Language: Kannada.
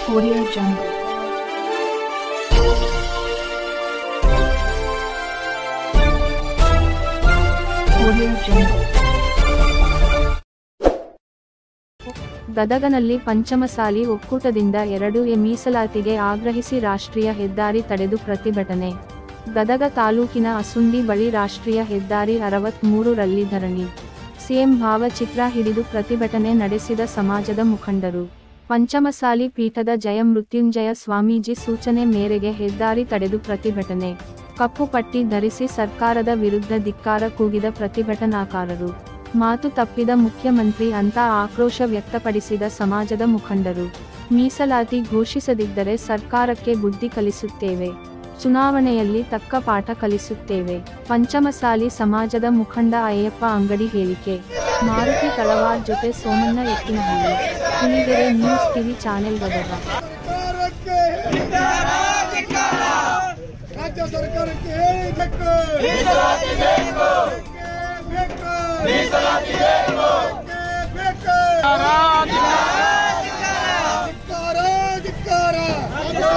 Audio Jungle. Audio Jungle. ಗದಗನಲ್ಲಿ ಪಂಚಮಸಾಲಿ ಒಕ್ಕೂಟದಿಂದ ಎರಡು ಎ ಮೀಸಲಾತಿಗೆ ಆಗ್ರಹಿಸಿ ರಾಷ್ಟ್ರೀಯ ಹೆದ್ದಾರಿ ತಡೆದು ಪ್ರತಿಭಟನೆ ಗದಗ ತಾಲೂಕಿನ ಅಸುಂಡಿ ಬಳಿ ರಾಷ್ಟ್ರೀಯ ಹೆದ್ದಾರಿ ಅರವತ್ಮೂರು ರಲ್ಲಿ ಧರಣಿ ಸಿಎಂ ಭಾವಚಿತ್ರ ಹಿಡಿದು ಪ್ರತಿಭಟನೆ ನಡೆಸಿದ ಸಮಾಜದ ಮುಖಂಡರು ಪಂಚಮಸಾಲಿ ಪೀಠದ ಜಯಮೃತ್ಯುಂಜಯ ಸ್ವಾಮೀಜಿ ಸೂಚನೆ ಮೇರೆಗೆ ಹೆದ್ದಾರಿ ತಡೆದು ಪ್ರತಿಭಟನೆ ಕಪ್ಪು ಪಟ್ಟಿ ಧರಿಸಿ ಸರ್ಕಾರದ ವಿರುದ್ಧ ಧಿಕ್ಕಾರ ಕೂಗಿದ ಪ್ರತಿಭಟನಾಕಾರರು ಮಾತು ತಪ್ಪಿದ ಮುಖ್ಯಮಂತ್ರಿ ಅಂತ ಆಕ್ರೋಶ ವ್ಯಕ್ತಪಡಿಸಿದ ಸಮಾಜದ ಮುಖಂಡರು ಮೀಸಲಾತಿ ಘೋಷಿಸದಿದ್ದರೆ ಸರ್ಕಾರಕ್ಕೆ ಬುದ್ಧಿ ಕಲಿಸುತ್ತೇವೆ ಚುನಾವಣೆಯಲ್ಲಿ ತಕ್ಕ ಪಾಠ ಕಲಿಸುತ್ತೇವೆ ಪಂಚಮಸಾಲಿ ಸಮಾಜದ ಮುಖಂಡ ಅಯ್ಯಪ್ಪ ಅಂಗಡಿ ಹೇಳಿಕೆ ಮಾರುತಿ ತಳವಾರ್ ಜೊತೆ Somanna Ettinahalli Huligere news TV channel Gadag ಸರ್ಕಾರಕ್ಕೆ ರಾಜ್ಯ ಸರ್ಕಾರಕ್ಕೆ ಹೇಳಿದ್ದಕ್ಕೆ ಧಿಕ್ಕಾರ ಧಿಕ್ಕಾರ